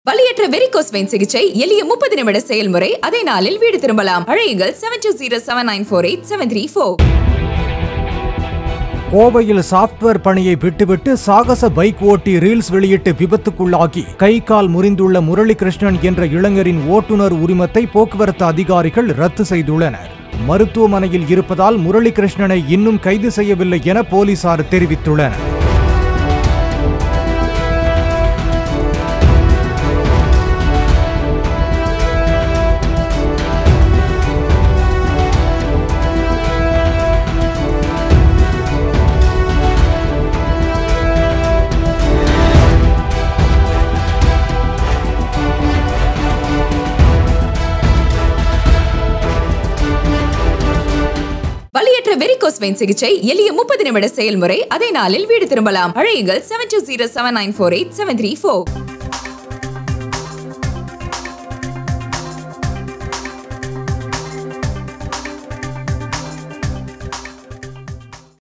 வலியற்ற varicose vein சிகிச்சை எளிய முப்பது நிமிட செயல்முறை அதே நாளில் வீடு திரும்பலாம் அழையுங்கள் seven two zero seven nine four eight seven three four கோவையில் சாப்ட்வேர் பணியை விட்டுவிட்டு சாகச பைக் ஓட்டி ரீல்ஸ் வெளியிட்டு விபத்துக்குள்ளாகி கை கால் முறிந்துள்ள முரளிகிருஷ்ணன் என்ற இளைஞரின் ஓட்டுநர் உரிமத்தை போக்குவரத்து அதிகாரிகள் ரத்து செய்துள்ளனர் மருத்துவமனையில் இருப்பதால் முரளிகிருஷ்ணனை இன்னும் கைது செய்யவில்லை என போலீசார் தெரிவித்துள்ளனர் வலியற்ற வெரிகோஸ் வெயின் சிகிச்சை எளிய முப்பது நிமிட செயல்முறை அதே நாளில் வீடு திரும்பலாம் அழையுங்கள் seven two zero seven nine four eight seven three four